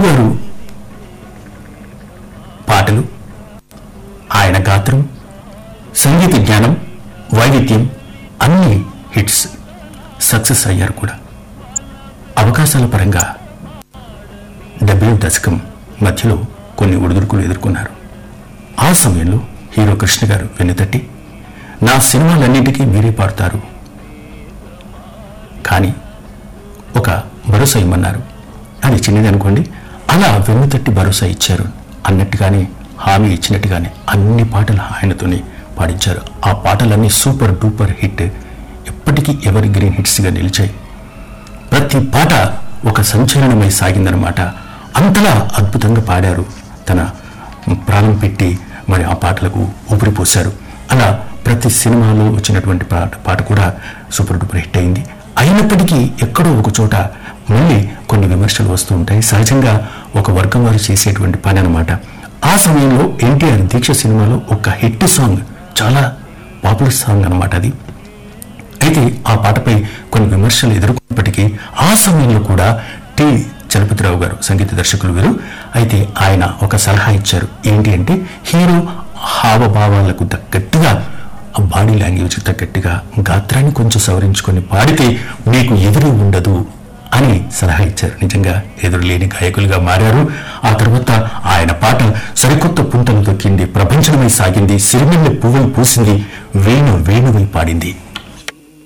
వేణుగారు పాటలు ఆయన గాత్రం సంగీత జ్ఞానం వైవిధ్యం అన్ని హిట్స్ సక్సెస్ అయ్యారు కూడా అవకాశాల పరంగా డెబ్బై దశకం మధ్యలో కొన్ని ఒడిదుడుకులు ఎదుర్కొన్నారు ఆ సమయంలో హీరో కృష్ణ గారు వెన్నుతట్టి నా సినిమాలన్నింటికీ మీరే పాడతారు కానీ ఒక భరోసా ఇమ్మన్నారు అది చిన్నది అనుకోండి అలా వెన్నుతట్టి భరోసా ఇచ్చారు అన్నట్టుగానే హామీ ఇచ్చినట్టుగానే అన్ని పాటలు ఆయనతోనే పాడించారు ఆ పాటలన్నీ సూపర్ డూపర్ హిట్ ఎప్పటికీ ఎవరి గ్రీన్ హిట్స్గా నిలిచాయి ప్రతి పాట ఒక సంచలనమై సాగిందనమాట అంతలా అద్భుతంగా పాడారు తన ప్రాణం పెట్టి మరి ఆ పాటలకు ఊపిరి పోశారు అలా ప్రతి సినిమాలో వచ్చినటువంటి పాట పాట కూడా సూపర్ డూపర్ హిట్ అయింది అయినప్పటికీ ఎక్కడో ఒక చోట మళ్ళీ కొన్ని విమర్శలు వస్తూ ఉంటాయి సహజంగా ఒక వర్గం వారు చేసేటువంటి పని అనమాట ఆ సమయంలో ఎన్టీఆర్ దీక్ష సినిమాలో ఒక హిట్ సాంగ్ చాలా పాపులర్ సాంగ్ అనమాట అది అయితే ఆ పాటపై కొన్ని విమర్శలు ఎదుర్కొన్నప్పటికీ ఆ సమయంలో కూడా టి చలపతిరావు గారు సంగీత దర్శకులు వీరు అయితే ఆయన ఒక సలహా ఇచ్చారు ఏంటి అంటే హీరో హావభావాలకు తగ్గట్టుగా ఆ బాడీ లాంగ్వేజ్ తగ్గట్టుగా గాత్రాన్ని కొంచెం సవరించుకొని పాడితే మీకు ఎదురు ఉండదు అని సలహా ఇచ్చారు నిజంగా ఎదురులేని గాయకులుగా మారారు ఆ తర్వాత ఆయన పాట సరికొత్త పుంతలు దొక్కింది ప్రపంచమై సాగింది సిరిమిల్ల పువ్వులు పూసింది వేణు వేణువై పాడింది